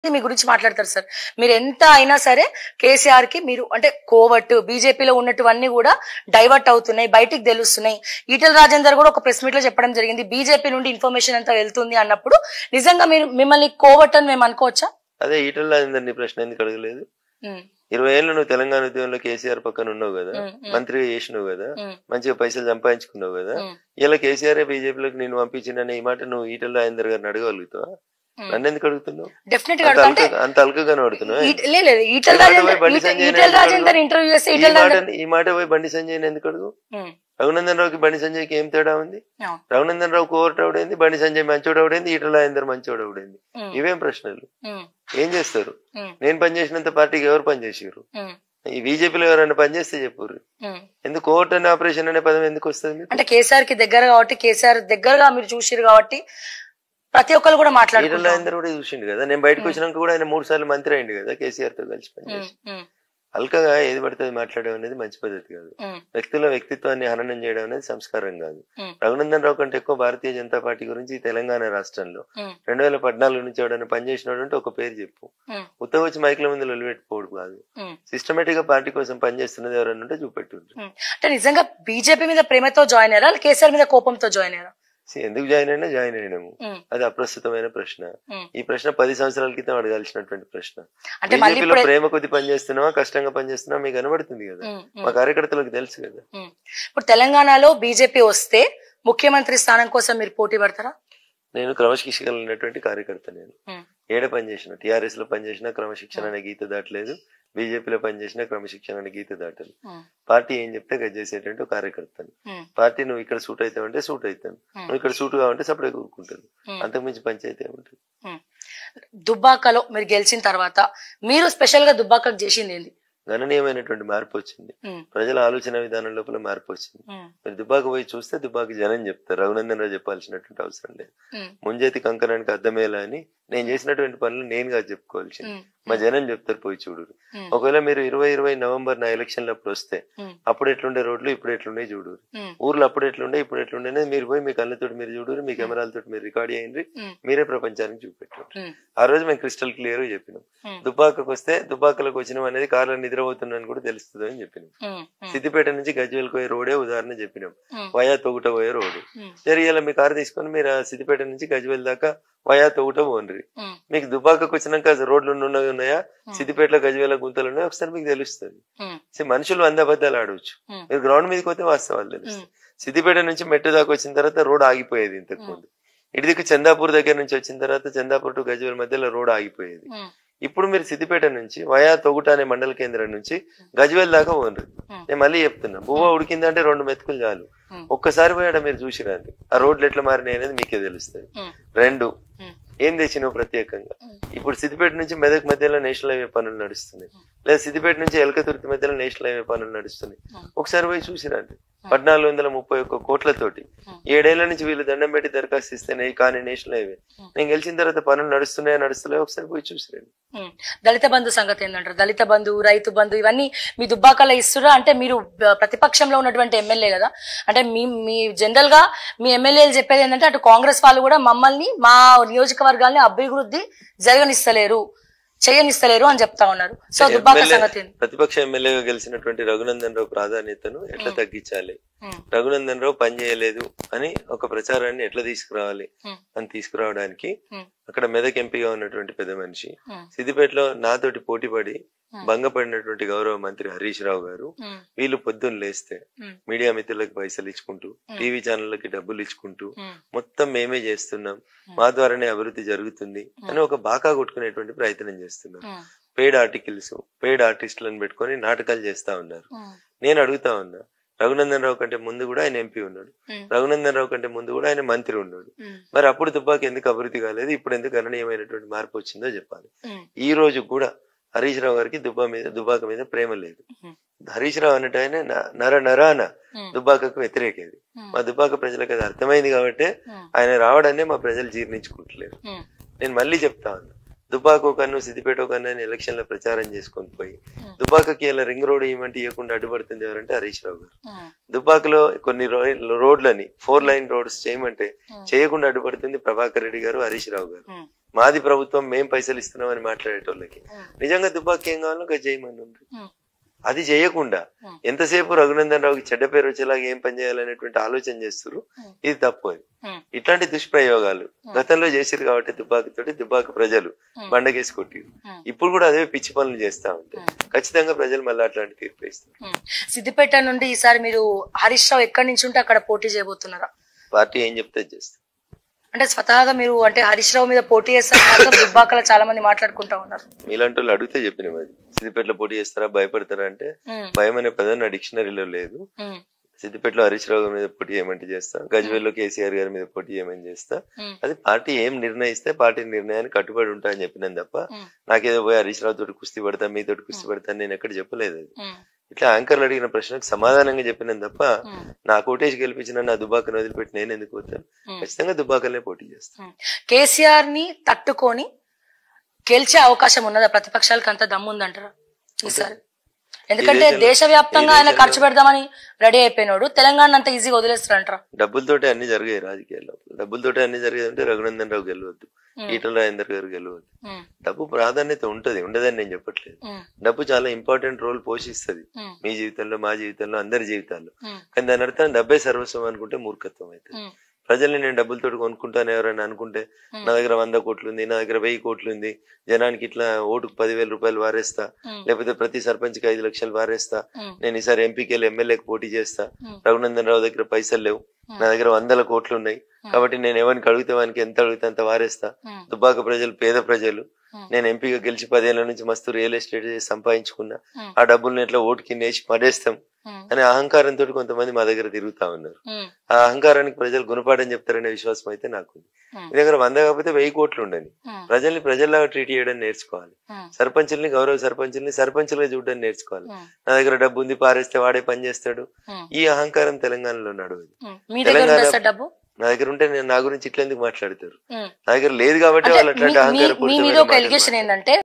మీ గురించి మాట్లాడతారు సార్ మీరు ఎంత అయినా సరే కేసీఆర్ కి మీరు అంటే కోవట్ బీజేపీలో ఉన్నటువన్నీ కూడా డైవర్ట్ అవుతున్నాయి బయటికి తెలుస్తున్నాయి ఈటల రాజేందర్ కూడా ఒక ప్రెస్ మీట్ లో చెప్పడం జరిగింది బీజేపీ నుండి ఇన్ఫర్మేషన్ అంతా వెళ్తుంది అన్నప్పుడు నిజంగా మీరు మిమ్మల్ని కోవట్ అని మేము అనుకోవచ్చా అదే ఈటల రాజేందర్ నీ ప్రశ్న ఎందుకు అడగలేదు ఉమ్, ఇరవై ఏళ్ళు నువ్వు తెలంగాణ ఉద్యమంలో కేసీఆర్ పక్కన ఉన్నావు కదా ఉమ్, ఉమ్, మంత్రిగా చేసినావు కదా ఉమ్, మంచిగా పైసలు సంపాదించుకున్నావు కదా ఉమ్, ఇలా కేసీఆర్ బీజేపీలోకి నేను పంపించిన ఈ మాట నువ్వు ఈటల రాజేందర్ గారిని అడగగలుగుతావా ఉమ్. నన్ను ఎందుకు అడుగుతున్నావు డెఫినెట్ గా అంత అడుగుతా అంటే అల్క అంత అల్కగానే అడుగుతున్నావు ఈ- లే- లేదు ఈటల ఈ మాట రాజేందర్ పోయి బండి ఈట- సంజయ్ ఈటల ఎందుకు రాజేందర్ అడుగు? ఇంటర్వ్యూ చేస్తే ఈ ఈటల మాట రాజేందర్ ఈ మాట పోయి బండి సంజయ్ ఎందుకు అడుగు ఉమ్, రఘునందన్ రావుకి బండి సంజయ్కి ఏం తేడా ఉంది అవును. రఘునందన్ రావు కోవర్ట్ అవుడైంది బండి సంజయ్ మంచోడు అవుడైంది ఈటల రాజేందర్ మంచోడు అవుడైంది ఉమ్, ఇవేం ప్రశ్నలు ఉమ్, ఏం చేస్తారు ఉమ్, నేను పనిచేసినంత పార్టీకి ఎవరు పనిచేసారు ఉమ్, ఈ బీజేపీలో ఎవరైనా పనిచేస్తే చెప్పుర్రు ఉమ్. ఎందుకు కోర్ట్ అనే ఆపరేషన్ అనే పదం ఎందుకు వస్తుంది మీకు? అంటే కేసీఆర్ కి దగ్గర కాబట్టి కేసీఆర్ దగ్గరగా మీరు చూసిరు కాబట్టి ప్రతి ఒక్కరు కూడా ఈటల మాట్లాడుకుంటారు రాజేందర్ కూడా చూసిండు కదా నేను బయటకు వచ్చినాక కూడా ఆయన మూడు సార్లు మంత్రి అయింది కదా కేసీఆర్ తో కలిసి పనిచేసి అల్కగా ఏది పడితే అది మాట్లాడడం అనేది మంచి పద్ధతి కాదు వ్యక్తుల వ్యక్తిత్వాన్ని హననం చేయడం అనేది సంస్కారం కాదు మ్మ్. రఘునందన్ రావు కంటే ఎక్కువ భారతీయ జనతా పార్టీ గురించి ఈ తెలంగాణ రాష్ట్రంలో రెండు వేల పద్నాలుగు నుంచి ఎవడైనా పనిచేసినాడు అంటే ఒక పేరు చెప్పు ఉత్తవ వచ్చి మైకుల ముందు నిలబెట్టుకోడు కాదు సిస్టమేటిక్ గా పార్టీ కోసం పనిచేస్తున్నది ఎవరైనా ఉంటే చూపెట్టుండ్రు అంటే నిజంగా బీజేపీ మీద ప్రేమతో జాయిన్ అయ్యారా లేదా కేసీఆర్ మీద కోపంతో జాయిన్ అయ్యారా See, ఎందుకు జాయిన్ అయినా జాయిన్ అయినాము మ్మ్. అది అప్రస్తుతమైన ప్రశ్న మ్మ్. ఈ ప్రశ్న పది సంవత్సరాల క్రితం అడగాల్సినటువంటి ప్రశ్న అంటే మళ్ళీ బీజేపీలో ఇప్పుడు ప్రేమ కొద్ది పనిచేస్తున్నావా కష్టంగా పనిచేస్తున్నావా మీకు కనబడుతుంది కదా ఉమ్, ఉమ్, మా కార్యకర్తలకు తెలుసు కదా ఉమ్. ఇప్పుడు తెలంగాణలో బీజేపీ వస్తే ముఖ్యమంత్రి స్థానం కోసం మీరు పోటీ పడతారా నేను క్రమశిక్షణ ఉన్నటువంటి కార్యకర్త నేను ఉమ్, ఏడ పనిచేసిన టిఆర్ఎస్ లో పనిచేసిన క్రమశిక్షణ అనే గీత దాటలేదు బీజేపీలో పనిచేసిన క్రమశిక్షణ అనే గీత దాటలేదు ఉమ్, పార్టీ ఏం చెప్తే గది చేసేటువంటి ఒక కార్యకర్తను ఉమ్, పార్టీ నువ్వు ఇక్కడ సూట్ అవుతావంటే సూట్ అవుతాను నువ్వు ఇక్కడ సూట్ కావంటే సపరేట్ కూరుకుంటాను ఉమ్, అంతకుమించి పంచాయతీ ఏముంటుంది ఉమ్. దుబ్బాకలో మీరు గెలిచిన తర్వాత మీరు స్పెషల్ గా దుబ్బాకకు చేసింది ఏంది గణనీయమైనటువంటి మార్పు వచ్చింది ఉమ్, ప్రజల ఆలోచన విధానం లోపల మార్పు వచ్చింది ఉమ్, మీరు దుబాక పోయి చూస్తే దుబాక జనం చెప్తారు రఘునందన్ రావు చెప్పాల్సినటువంటి అవసరం లేదు ఉమ్, ముంజేతి కంకణానికి అర్థమయ్యేలా అని నేను చేసినటువంటి పనులు నేనుగా చెప్పుకోవాల్సింది ఉమ్, మా జనం చెప్తారు పోయి చూడు ఉమ్, ఒకవేళ మీరు ఇరవై ఇరవై నవంబర్ నా ఎలక్షన్లు అప్పుడు వస్తే ఉమ్, అప్పుడు ఎట్లుండే రోడ్లు ఇప్పుడు ఎట్లుండే చూడు ఉమ్, ఊర్లో అప్పుడు ఎట్లుండే ఇప్పుడు ఎట్లుండే అనేది మీరు పోయి మీ కళ్ళతోటి మీరు చూడరు మీ కెమెరాలతో మీరు రికార్డ్ చేయండి ఉమ్, మీరే ప్రపంచానికి చూపెట్టారు ఉమ్, ఆ రోజు మేము క్రిస్టల్ క్లియర్ చెప్పినాం ఉమ్, దుబ్బాకకు వస్తే దుబ్బాకలకు వచ్చినాం అనేది కార్లో నిద్రపోతున్నాను కూడా తెలుస్తుంది అని చెప్పినాం ఉమ్, ఉమ్, సిద్దిపేట నుంచి గజ్వేల్కి పోయే రోడే ఉదాహరణ చెప్పినాం ఉమ్, వయా తొగుట పోయే రోడ్డు ఉమ్, జరిగేలా మీ కారు తీసుకొని మీరు ఆ సిద్దిపేట నుంచి గజ్వేల్ దాకా వయా తొగుట పోండ్రి ఉమ్, మీకు దుబ్బాకకు వచ్చినాక రోడ్లు ఉన్నవి ఉన్నాయా సిద్దిపేటలో గజ్వేల గుంతలు ఉన్నాయా ఒకసారి మీకు తెలుస్తుంది ఉమ్, See, మనుషులు వంద అబద్ధాలు ఆడవచ్చు ఉమ్, మీరు గ్రౌండ్ మీదకి పోతే వాస్తవాలు తెలుస్తాయి సిద్దిపేట నుంచి మెట్టు దాకా వచ్చిన తర్వాత రోడ్ ఆగిపోయేది ఇంతకు ముందు ఇటు దిక్కు చందాపూర్ దగ్గర నుంచి వచ్చిన తర్వాత చందాపూర్ టు గజ్వేల్ మధ్యలో రోడ్ ఆగిపోయేది ఉమ్, ఇప్పుడు మీరు సిద్దిపేట నుంచి వయా తొగుట అనే మండల కేంద్రం నుంచి గజ్వేల్ దాకా పోండ్రి ఉమ్, నేను మళ్ళీ చెప్తున్నా బువ్వ ఉడికిందంటే రెండు మెతుకులు చాలు ఉమ్, ఒక్కసారి పోయాడ మీరు చూసిరండి ఆ రోడ్లు ఎట్లా మారినాయి అనేది మీకే తెలుస్తుంది ఉమ్, రెండు ఉమ్, ఏం తెచ్చినావు ప్రత్యేకంగా ఉమ్, ఇప్పుడు సిద్దిపేట నుంచి మెదక్ మధ్యలో నేషనల్ హైవే పనులు నడుస్తున్నాయి లేదా సిద్దిపేట నుంచి ఎలకతుర్తి మధ్యలో నేషనల్ హైవే పనులు నడుస్తున్నాయి ఉమ్. ఒకసారి పోయి చూసిరండి పద్నాలుగు వందల ముప్పై ఒక్క కోట్లతోటి ఉమ్. ఏడేళ్ల నుంచి వీళ్ళు దండం పెట్టి దరఖాస్తు ఇస్తేనే కానీ నేషనల్ హైవే ఉమ్. నేను గెలిచిన తర్వాత పనులు నడుస్తున్నాయా నడుస్తున్నాయో ఒకసారి పోయి చూసిరండి ఉమ్. దళిత బంధు సంగతి ఏంటంటారు దళిత బంధు రైతు బంధు ఇవన్నీ మీ దుబ్బాకలో ఇస్తురా అంటే మీరు బ- ప్రతిపక్షంలో ఉన్నటువంటి ఎమ్మెల్యే కదా అంటే మీ మీ జనరల్ గా మీ ఎమ్మెల్యేలు చెప్పేది ఏంటంటే అటు కాంగ్రెస్ వాళ్ళు కూడా మమ్మల్ని మా నియోజకవర్గాల్ని అభివృద్ధి జరగనిస్తలేరు చేయనిస్తలేరు అని చెప్తా ఉన్నారు సో దుబ్బాక ఎమ్మెల్యే- సంగతి ఏంది? ప్రతిపక్ష ఎమ్మెల్యేగా గెలిచినటువంటి రఘునందన్ రావు ప్రాధాన్యతను ఎట్లా తగ్గించాలి ఉమ్, రఘునందన్ రావు పని చేయలేదు అని ఒక ప్రచారాన్ని ఎట్లా తీసుకురావాలి ఉమ్, అని తీసుకురావడానికి ఉమ్, అక్కడ మెదక్ ఎంపీగా ఉన్నటువంటి పెద్ద మనిషి ఉమ్, సిద్దిపేటలో నాతోటి పోటీపడి Hmm. భంగపడినటువంటి గౌరవ మంత్రి హరీష్ రావు గారు ఉమ్, వీళ్ళు పొద్దున్న లేస్తే ఉమ్, మీడియా మిత్రులకు పైసలు ఇచ్చుకుంటూ టీవీ ఛానళ్ళకి డబ్బులు ఇచ్చుకుంటూ ఉమ్, మొత్తం మేమే చేస్తున్నాం మా ద్వారానే అభివృద్ధి జరుగుతుంది అని ఒక బాకా కొట్టుకునేటువంటి ప్రయత్నం చేస్తున్నారు ఉమ్, పెయిడ్ ఆర్టికల్స్ పెయిడ్ ఆర్టిస్టులను పెట్టుకొని నాటకాలు చేస్తా ఉన్నారు ఉమ్, నేను అడుగుతా ఉన్నా రఘునందన్ రావు కంటే ముందు కూడా ఆయన ఎంపీ ఉన్నాడు ఉమ్, రఘునందన్ రావు కంటే ముందు కూడా ఆయన మంత్రి ఉన్నాడు ఉమ్, మరి అప్పుడు తుపాకి ఎందుకు అభివృద్ధి కాలేదు ఇప్పుడు ఎందుకు గణనీయమైనటువంటి మార్పు వచ్చిందో చెప్పాలి ఉమ్, ఈ రోజు కూడా హరీష్ రావు గారికి దుబ్బా మీద దుబాక మీద ప్రేమ లేదు ఉమ్, హరీష్ రావు అన్నట్టు ఆయన న- నర నరాన ఉమ్, దుబ్బాకకు వ్యతిరేకేది ఉమ్, మా దుబ్బాక ప్రజలకు అది అర్థమైంది కాబట్టి ఉమ్, ఆయన రావడాన్ని మా ప్రజలు జీర్ణించుకుంటలేరు ఉమ్, నేను మళ్ళీ చెప్తా ఉన్నా దుబ్బాక కన్ను సిద్దిపేట కన్ను అని ఎలక్షన్ లో ప్రచారం చేసుకొని పోయి ఉమ్, దుబ్బాకకి ఇలా రింగ్ రోడ్ ఇవ్వమంటే ఇవ్వకుండా అడ్డుపడుతుంది ఎవరంటే హరీష్ రావు గారు ఉమ్, దుబ్బాకలో కొన్ని రో- రోడ్లని ఫోర్ లైన్ రోడ్స్ చేయమంటే ఉమ్. చేయకుండా అడ్డుపడుతుంది ప్రభాకర్ రెడ్డి గారు హరీష్ రావు గారు ఉమ్, మాది ప్రభుత్వం మేం పైసలు ఇస్తున్నామని మాట్లాడేటోళ్ళకి ఉమ్, నిజంగా దుబ్బాకి ఏం కావాలో గది చేయమని ఉంది. ఉమ్, అది చేయకుండా ఉమ్. ఎంతసేపు రఘునందన్ రావుకి చెడ్డ పేరు వచ్చేలాగా ఏం పని చేయాలనేటువంటి ఆలోచన చేస్తారు ఉమ్. ఇది తప్పు అది ఉమ్, ఇట్లాంటి దుష్ప్రయోగాలు గతంలో చేసిరు కాబట్టి దుబ్బాకితోటి దుబ్బాక ప్రజలు ఉమ్. బండకేసి కొట్టిరు ఉమ్. ఇప్పుడు కూడా అదే పిచ్చి పనులు చేస్తా ఉంటాయి ఖచ్చితంగా ప్రజలు మళ్ళీ అట్లాంటి తీర్పు ఇస్తారు ఉమ్. సిద్దిపేట నుండి ఈసారి మీరు హరీష్ రావు ఎక్కడి నుంచి ఉంటే అక్కడ పోటీ చేయబోతున్నారా పార్టీ ఏం చెప్తే అది చేస్తారు అంటే స్వతహాగా మీరు అంటే హరీష్ రావు మీద పోటీ చేస్తారు మాత్రం దుబ్బాకల చాలా మంది మాట్లాడుకుంటా ఉన్నారు మీలాంటి వాళ్ళు అడిగితే చెప్పిన మరి సిద్దిపేటలో పోటీ చేస్తారా భయపడతారా అంటే ఉమ్, భయం అనే పదం నా డిక్షనరీలో లేదు ఉమ్, సిద్దిపేటలో హరీష్ రావు గారి మీద పోటీ చేయమంటే చేస్తా గజ్వేల్లో కేసీఆర్ గారి మీద పోటీ చేయమని చేస్తా ఉమ్, అది పార్టీ ఏం నిర్ణయిస్తే పార్టీ నిర్ణయానికి కట్టుబడి ఉంటా అని చెప్పినాను తప్ప ఉమ్, నాకేదో పోయి హరీష్ రావు తోటి కుస్తీ పడతా మీతోటి కుస్తీ పడతా అని నేను ఎక్కడ చెప్పలేదు అది ఉమ్, ఇట్లా యాంకర్లు అడిగిన ప్రశ్నకు సమాధానంగా చెప్పినాను తప్ప ఉమ్, నా కోటేష్ గెలిపించిన నా దుబాకను వదిలిపెట్టి నేను ఎందుకు పోతాను ఉమ్. ఖచ్చితంగా దుబాకలనే పోటీ చేస్తాను ఉమ్. కేసీఆర్ ని తట్టుకొని గెలిచే అవకాశం ఉన్నదా ప్రతిపక్షాలకు అంత దమ్ముందంటారా ఈసారి ఎందుకంటే దేశంలో- దేశవ్యాప్తంగా ఈ ఆయన దేశంలో- ఖర్చు పెడదామని రెడీ అయిపోయినాడు తెలంగాణ అంత ఈజీగా వదిలేస్తారంటారా డబ్బులతోటే అన్ని జరిగాయి రాజకీయాల్లో డబ్బులతోటే అన్ని జరిగాయి అంటే రఘునందన్ రావు గెలవద్దు ఉమ్, ఈటల రాజేందర్ గారు గెలవద్దు ఉమ్, డబ్బు ప్రాధాన్యత ఉంటది ఉండదని నేను చెప్పట్లేదు ఉమ్, డబ్బు చాలా ఇంపార్టెంట్ రోల్ పోషిస్తది ఉమ్, మీ జీవితంలో మా జీవితంలో అందరి జీవితాల్లో ఉమ్, కానీ దాని అర్థం డబ్బే సర్వస్వం అనుకుంటే మూర్ఖత్వం అవుతుంది ఉమ్, ప్రజల్ని నేను డబ్బులతో కొనుక్కుంటాను ఎవరైనా అనుకుంటే ఉమ్. నా దగ్గర వంద కోట్లు ఉంది నా దగ్గర వెయ్యి కోట్లు ఉంది జనానికి ఇట్లా ఓటుకు పదివేల రూపాయలు వారేస్తా ఉమ్, లేకపోతే ప్రతి సర్పంచ్కి ఐదు లక్షలు వారేస్తా ఉమ్, నేను ఈసారి ఎంపీకి వెళ్ళి ఎమ్మెల్యేకి పోటీ చేస్తా ఉమ్, రఘునందన్ రావు దగ్గర పైసలు లేవు నా దగ్గర వందల కోట్లు ఉన్నాయి కాబట్టి నేను ఎవరికి అడిగితే వానికి ఎంత అడిగితే అంత వారేస్తా ఉమ్, దుబ్బాక ప్రజలు పేద ప్రజలు ఉమ్, నేను ఎంపీగా గెలిచి పదేళ్ల నుంచి మస్తు రియల్ ఎస్టేట్ చేసి సంపాదించుకున్నా ఉమ్, ఆ డబ్బుల్ని ఎట్లా ఓటు కింద వేసి పడేస్తాం ఉమ్, అనే అహంకారంతో కొంతమంది మా దగ్గర తిరుగుతా ఉన్నారు ఉమ్, ఆ అహంకారానికి ప్రజలు గుణపాఠం చెప్తారనే విశ్వాసం అయితే నాకు ఉంది. ఉమ్, మీ దగ్గర వంద కాకపోతే వెయ్యి కోట్లు ఉండని ఉమ్, ప్రజల్ని ప్రజల్లాగా ట్రీట్ చేయడం నేర్చుకోవాలి ఉమ్, సర్పంచుల్ని గౌరవ సర్పంచుల్ని సర్పంచులుగా చూడడం నేర్చుకోవాలి ఉమ్, నా దగ్గర డబ్బు ఉంది పారేస్తే వాడే పని చేస్తాడు ఉమ్, ఈ అహంకారం తెలంగాణలో నడవదు ఉమ్. మీ దగ్గర ఉందా తెలంగాణ- సార్ డబ్బు నా దగ్గర ఉంటే నేను నా గురించి ఇట్లా ఎందుకు మాట్లాడతారు ఉమ్. నా దగ్గర లేదు కాబట్టి అంటే వాళ్ళు మీ- అట్లాంటి మీ- అహంకార మీ మీద ఒక ఎలిగేషన్ ఏంటంటే